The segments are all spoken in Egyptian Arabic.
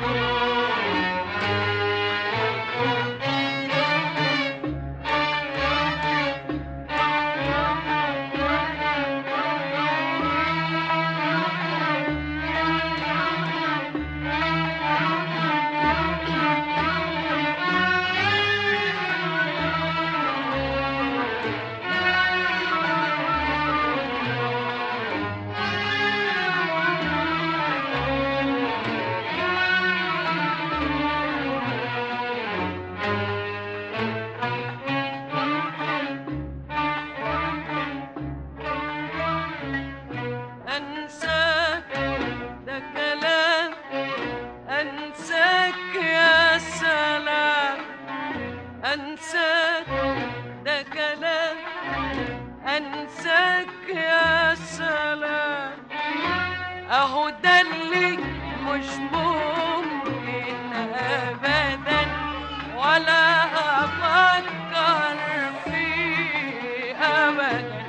أنساك ده كلام أنساك يا سلام أنساك ده كلام أنساك يا سلام أهو ده اللي مش ممكن أبدا ولا أفكر فيه أبدا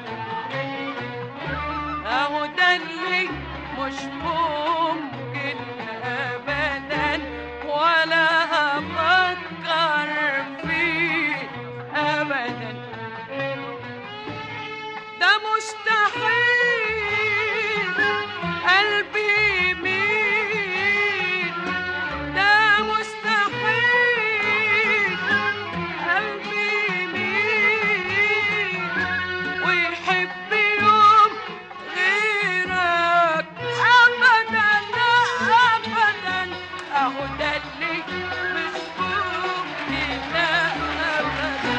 اهو ده اللي مش ممكن ابدا ولا افكر فيه ابدا ده مستحيل قلبي يميل ده مستحيل قلبي يميل ويحب يوم غيرك ابدا ابدا اهو ده اللي مش ممكن ابدا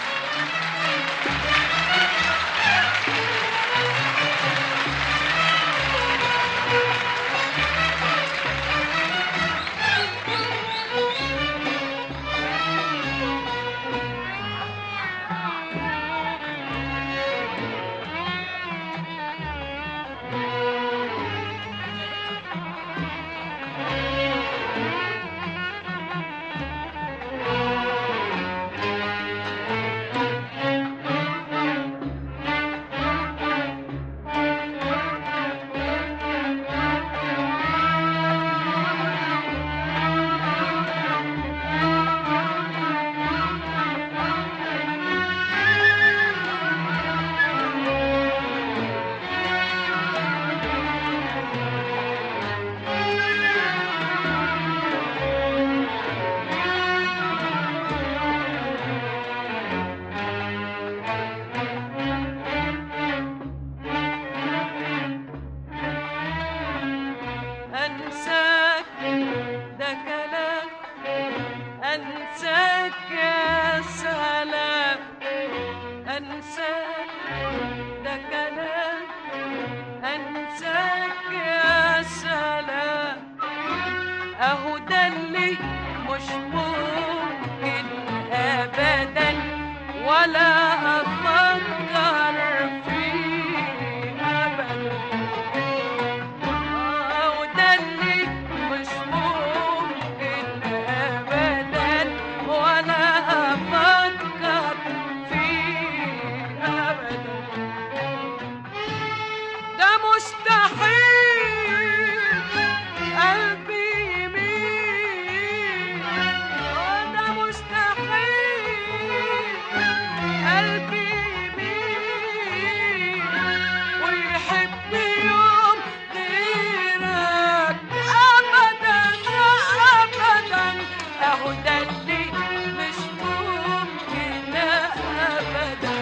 أنساك ده كلام أنساك يا سلام أنساك ده كلام أنساك يا سلام أهو ده اللي مش ممكن أبدا ولا أفكر فيه أبدا وده اللي مش ممكن ابدا ولا افكر فيه ابدا ده مستحيل قلبي يميل ده مستحيل قلبي يميل ويحب يوم غيرك ابدا ابدا اهو ده اللي مش ممكن ابدا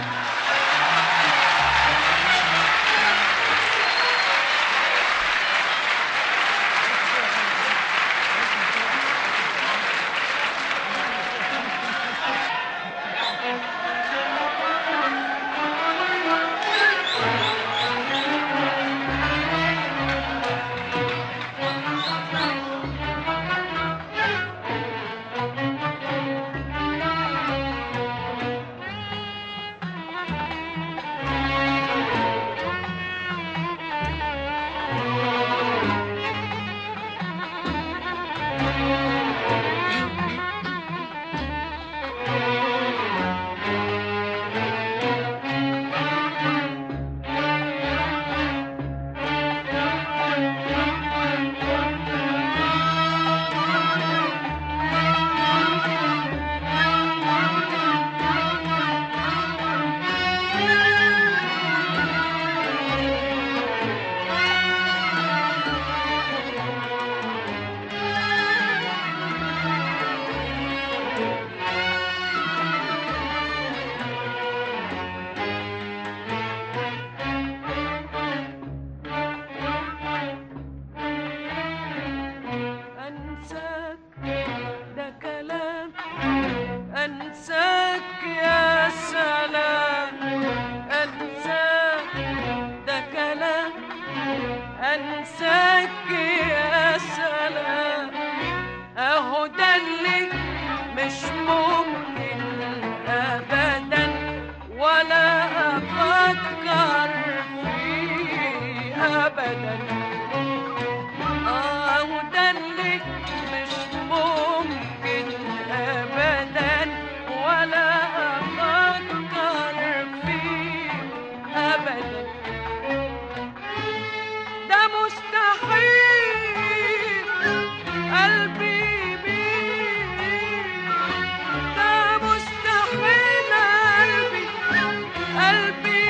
مش ممكن أبدا ولا أفكر فيه أبدا ده مستحيل قلبي بيه ده مستحيل قلبي قلبي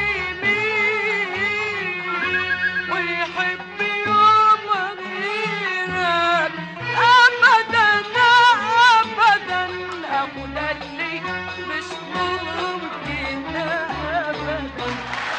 بيه ويحب يوم غيرك أبدا أبدا أبو اللي مش ممكن أبدا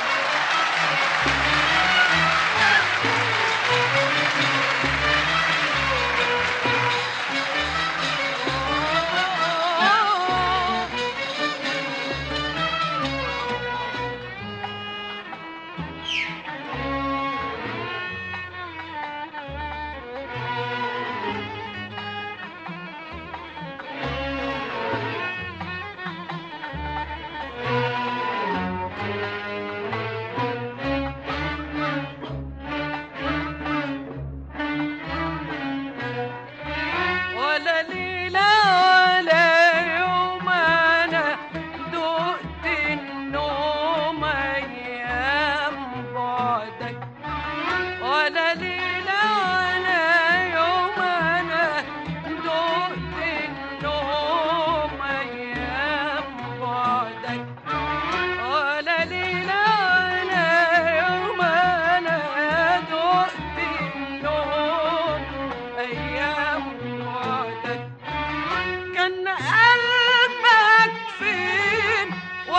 ولا ليلة ولا يوم أنا دقت النوم أيام بعدك ولا ليلة ولا يوم أنا دقت النوم أيام بعدك ولا ليلة ولا يوم أنا دقت النوم أيام بعدك كان قلبك فين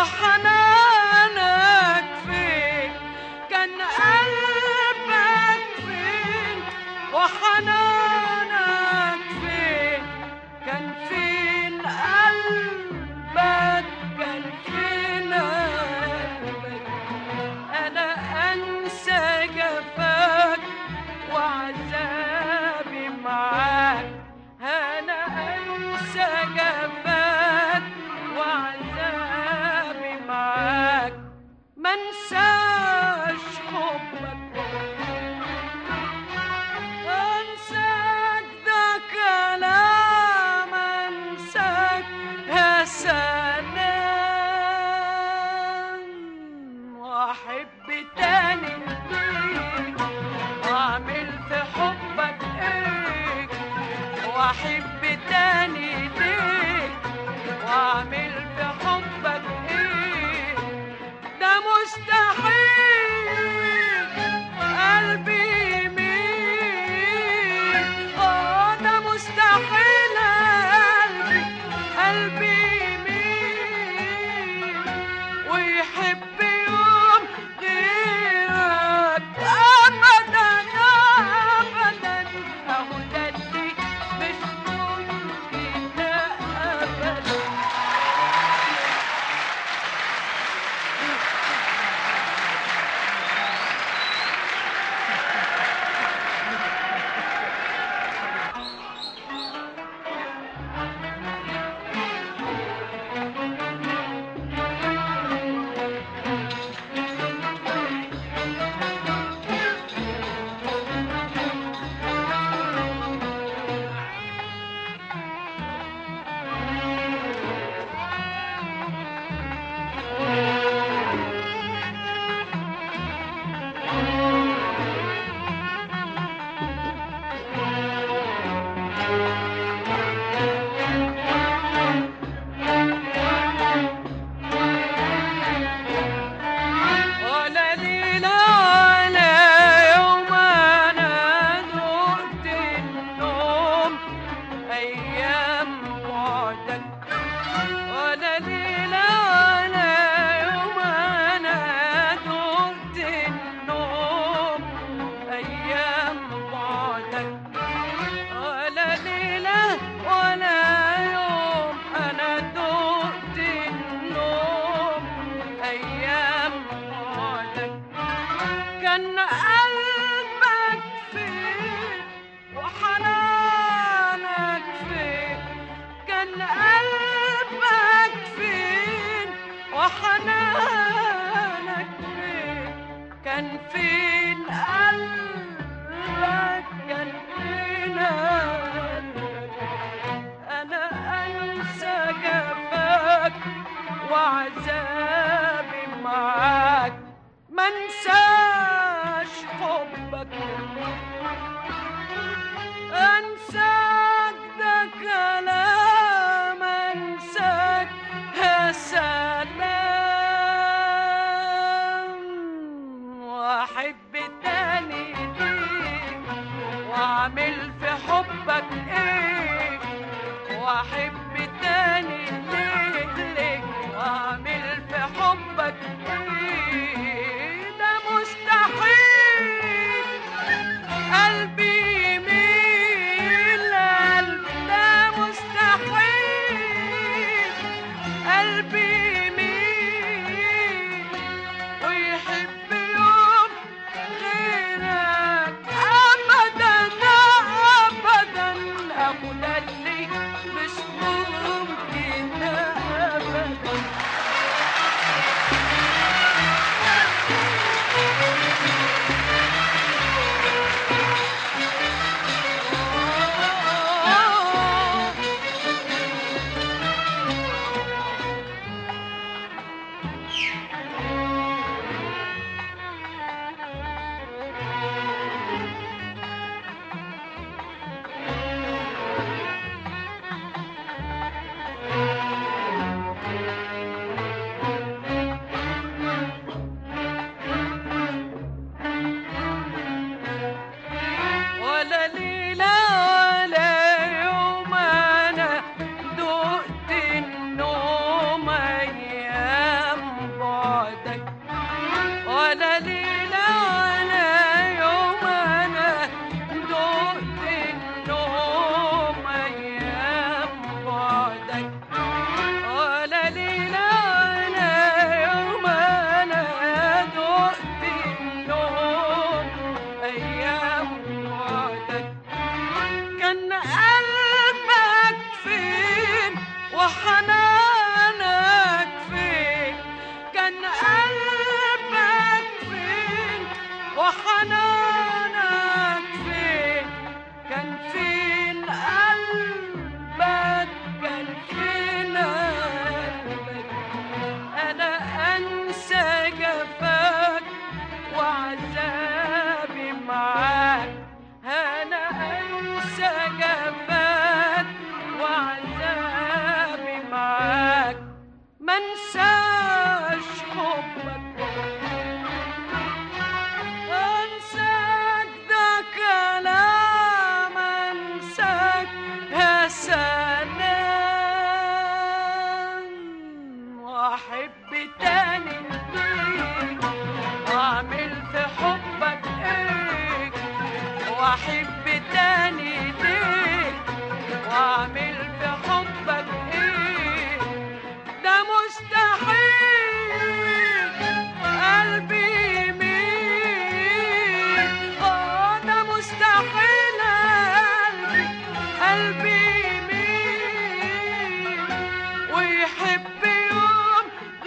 وحنانك فين كان قلبك فين وحنانك فين كان فين قلبك كان فين قلبك انا انسى جفاك وعذابي معاك انا انسى جفاك وعذابي معاك ما انساش حبك انساك ده كلام انساك يا سلام واحب تاني ليك واعمل في حبك ايه واحب تاني ليك واعمل في حبك ايه ده مستحيل قلبي يميل اه ده مستحيل قلبي قلبي يميل ويحب يوم غيرك ابدا ابدا اهو ده اللي مش ممكن اهو ده اللي مش ممكن ابدا ولا ليلة ولا يوم أنا دقت النوم أيام بعدك ولا ليلة ولا يوم أنا دقت النوم أيام بعدك ولا ليلة ولا يوم أنا دقت النوم أيام بعدك كان قلبك فين وحنانك فين كان قلبك فين وحنانك فين كان فين قلبك كان فين قلبك انا انسى جفاك وعذابي معاك انا انسى جفاك وعذابي معاك ما انساش حبك انساك ده كلام انساك يا سلام واحب تاني ليك واعمل في حبك ايه واحب تاني ليك واعمل في حبك ايه ده مستحيل قلبي يميل اه ده مستحيل قلبي قلبي يميل ويحب يوم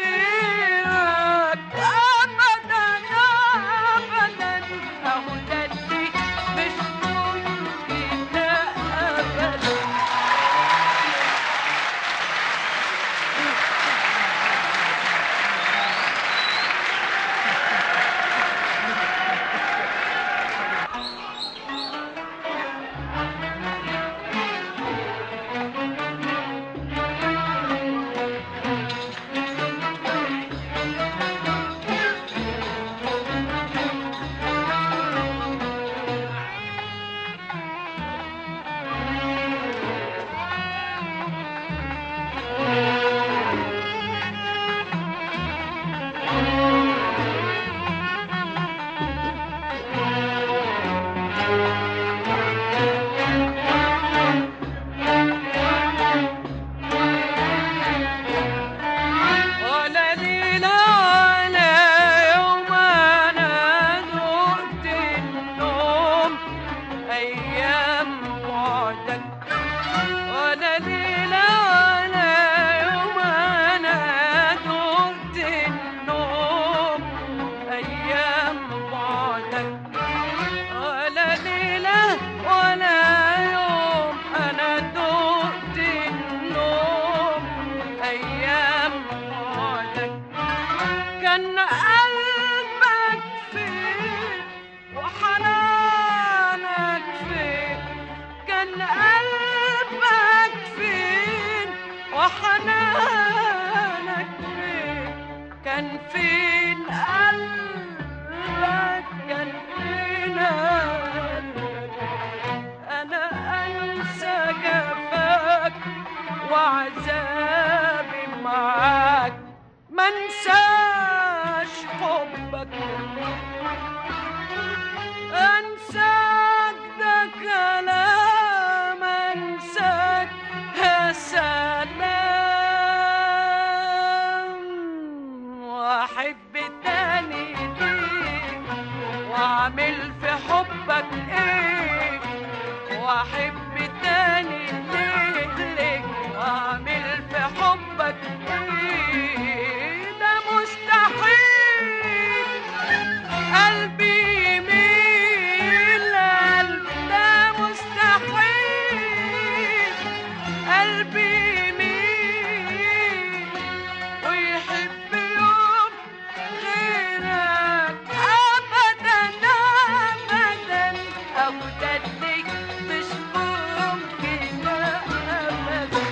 غيرك ابدا ابدا اهو ده اللي مش ممكن ابدا ولا ليلة ولا يوم أنا دقت النوم أيام بعدك ولا ليلة ولا يوم أنا دقت النوم أيام بعدك ولا ليلة ولا يوم أنا دقت النوم أيام بعدك كان قلبك فين وحنانك فين كان قلبك فين وحنانك فين كان فين قلبك كان فين قلبك انا انسى جفاك وعذابي معاك ما انساش حبك انساك ده كلام انساك يا سلام واحب تاني ليك واعمل في حبك ايه واحب تاني قلبي مين ويحب يوم غيرك أبدا أبدا أبدا ليك مش ممكن أبدا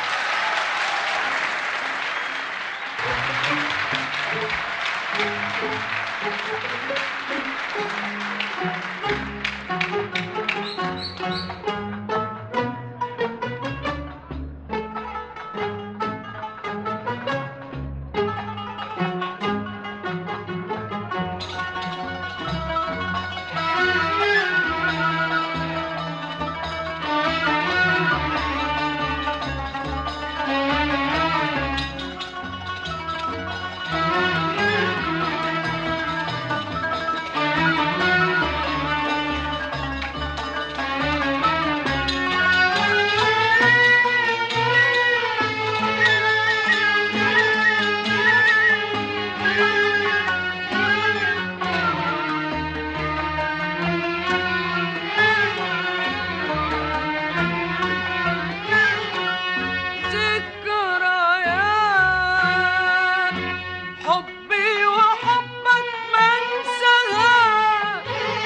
ذكريات حبي وحبك ما انساها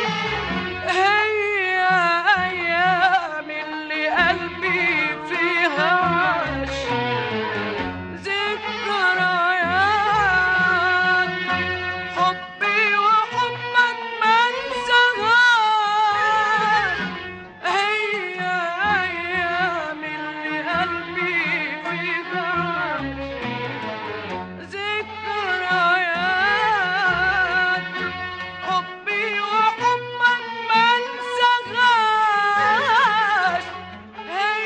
هي ايام اللي قلبي فيها عاش ذكريات حبي وحبك ما انساها هي ايام اللي قلبي فيها عاش ذكريات حبي وحبك ما انساهاش هي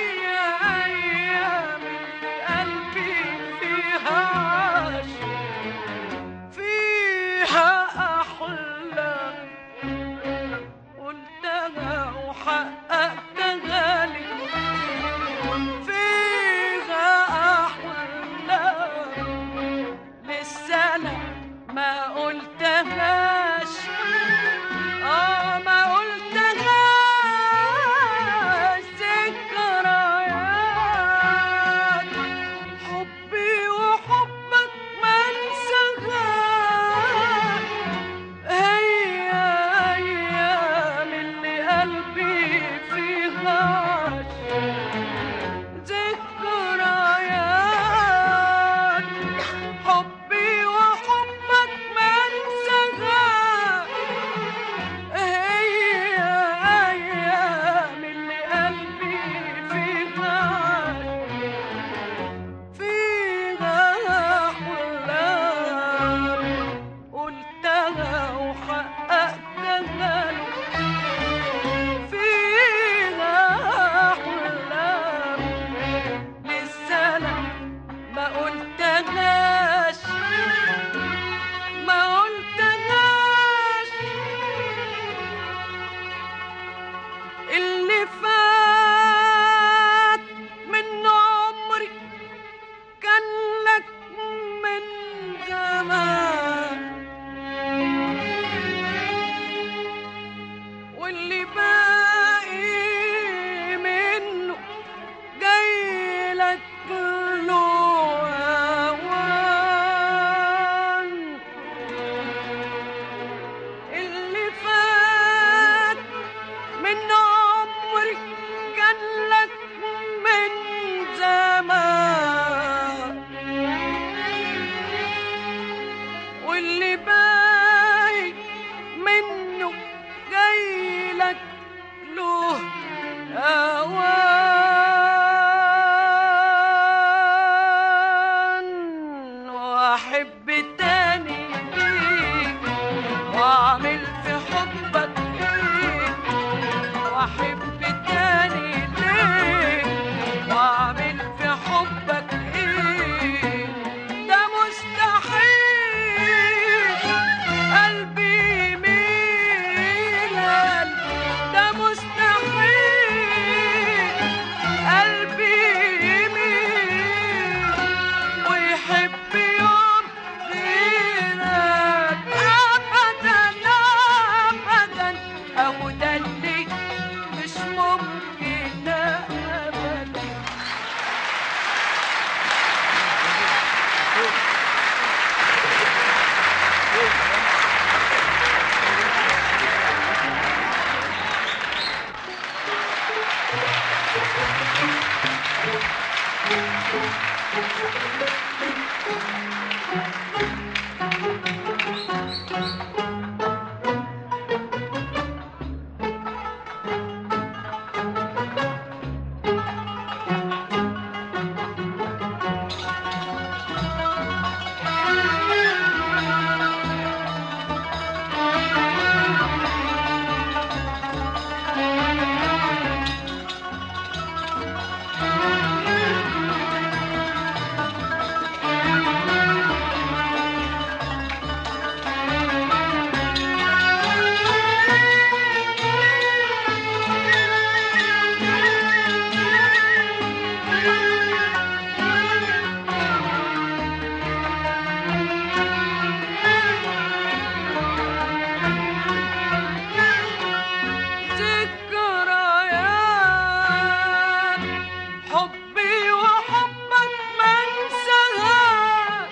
ذكريات حبي وحبك ما انساها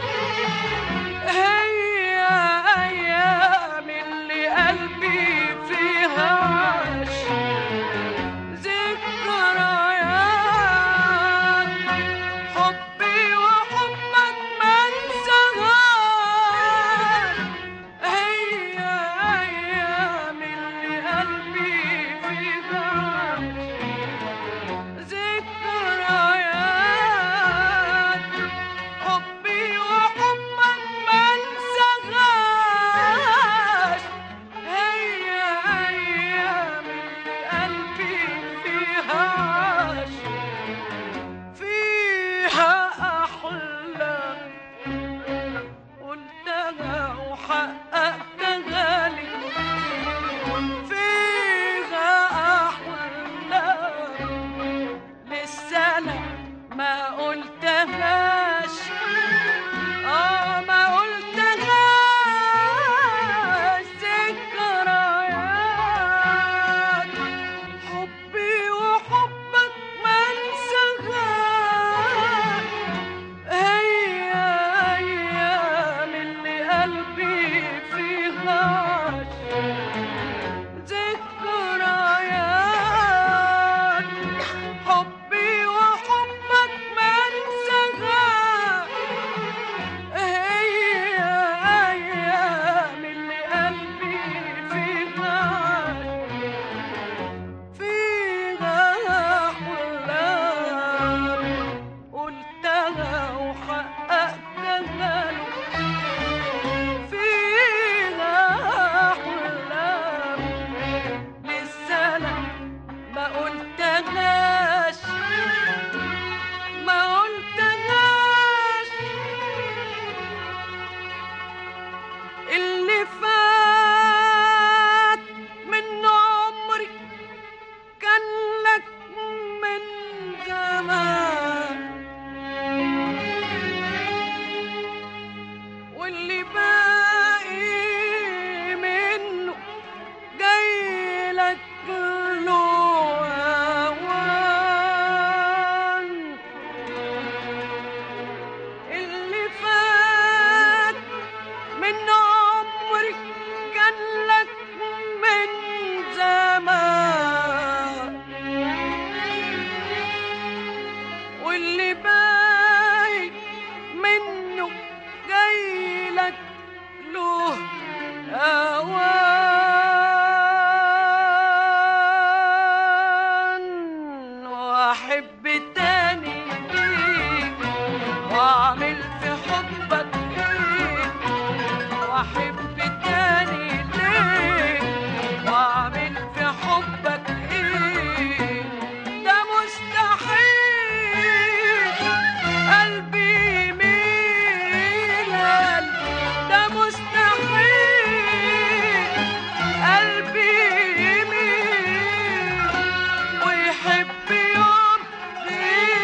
هي ايام اللي قلبي فيها عاش ذكريات حبي وحبك ما انساها هي ايام اللي قلبي فيها عاش ذكريات حبي وحبك ما انساهاش هي ايام اللي قلبي فيها عاش فيها احلام قلتها وحققتها لي فيها احلام لسه انا ما قلتهاش اه ما قلتهاش ذكريات حبي وحبك ما انساهاش هي ايام اللي قلبي فيها عاش ذكريات حبي وحبك ما انساها هي ايام اللي قلبي فيها فيها احلام قلتها وحققتها له فيها احلام لسه انا ما قلتهاش ما قلتهاش اللي فات من عمري كان لك من زمان واللي باقي منه جاي لك له أوان اللي فات من عمري كان لك من زمان واللي باقي منه جاي لك له أوان وأحب تاني ليك وأعمل في حبك إيه وأحب تاني ليك وأعمل في حبك إيه ده مستحيل قلبي يميل ده مستحيل قلبي يميل ويحب يوم غيرك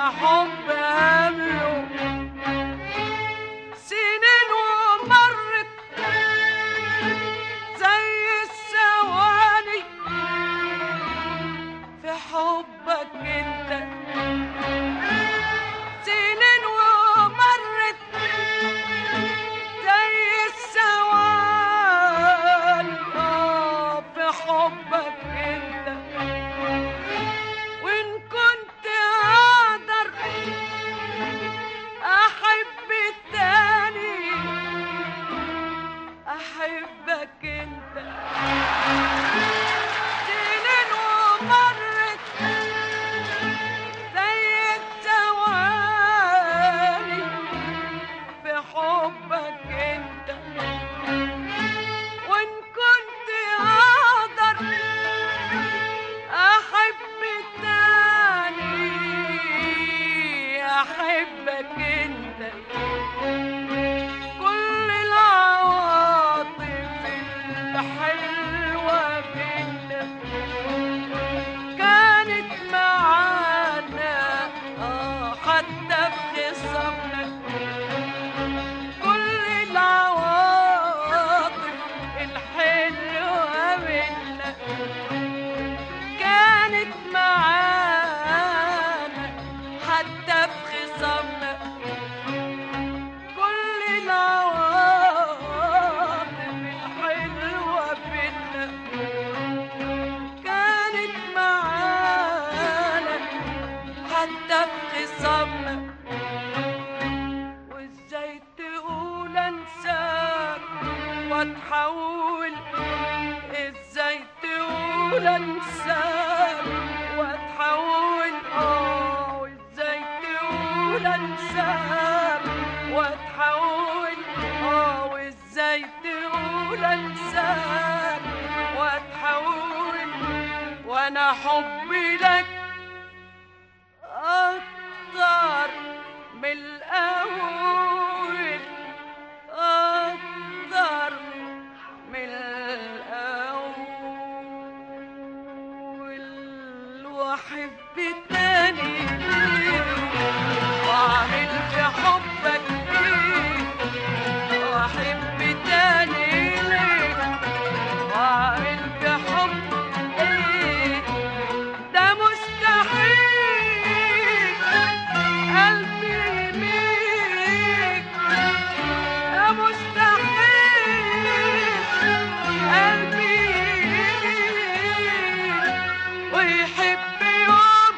على حب قبله سنين ومرت زي الثواني في حبك انت سنين ومرت زي الثواني آه في حبك انت وان كنت اقدر احب التاني احبك انت سنين ومرت زي الثواني في حبك انت وان كنت اقدر احب التاني احبك انت كل العواطف الحلوة بينا كانت معانا آه حتى في خصامنا كل العواطف الحلوة بينا كانت معانا حتى في خصامنا كل العواطف الحلوة بينا كانت معانا حتى في خصامنا وازاي تقول انساك واتحول ازاي تقول انساك واتحول اه وازاي تقول انساك واتحول اه وازاي تقول انساك واتحول وانا حبي لك اكتر من الاول اكتر من الاول واحب تاني واعمل في حبك ايه واحب تاني ليه واعمل في حبك ايه ده مستحيل قلبي يميك ده مستحيل قلبي يميك ويحب يوم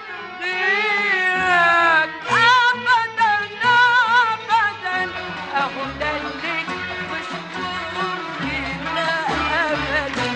غيرك ابدا ابدا اهو ده اللي مش ممكن ابدا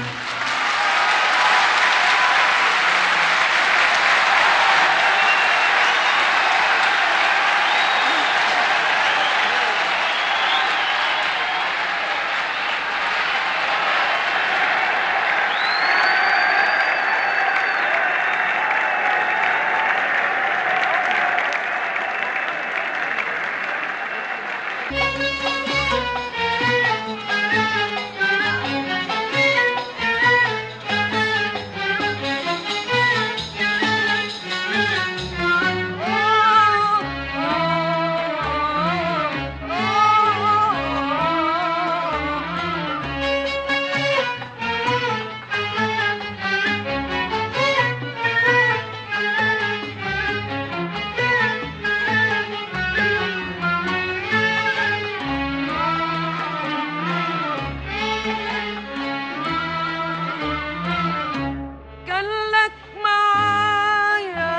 كان لك معايا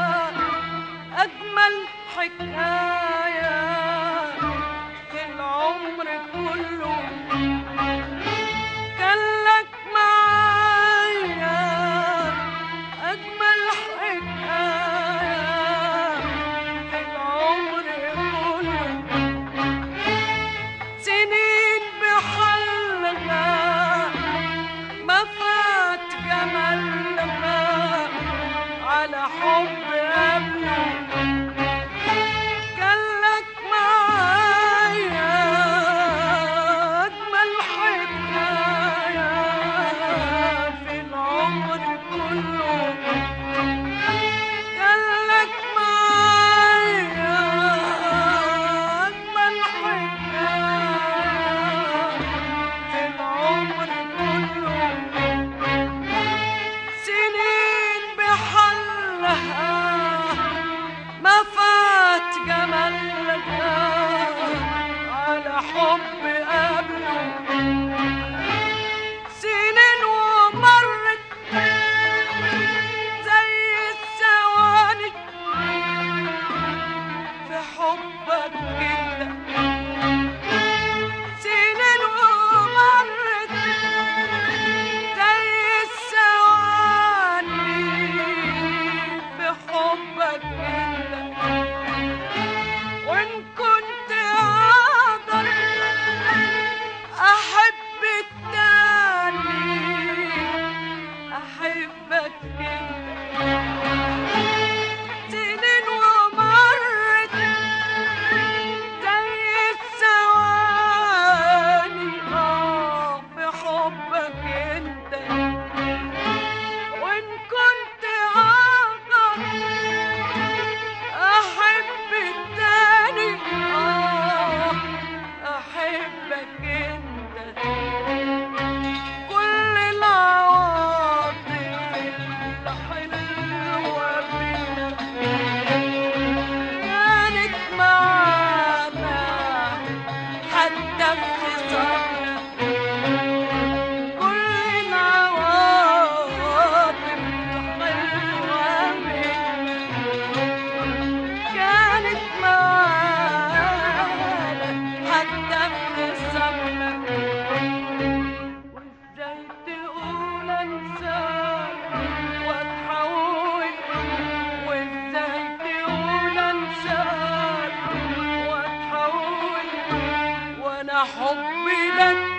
أجمل حكاية في العمر كله كان لك معايا أجمل حكاية في العمر كله سنين بحلها ما فات جمالها على حب قبله كان لك معايا أجمل حكاية في العمر كله كان لك معايا حبك انت وان كنت اقدر احب التاني احبك انت سنين ومرت زي الثواني اه في حبك انت وان كنت اقدر احب التاني اه احبك انت كل العواطف الحلوة فينا كانت معانا حتى في خصامنا كل العواطف الحلوة فينا كانت معانا حتى في خصامنا وازاي تقول انساك واتحول وازاي تقول انساك واتحول وانا حبي لك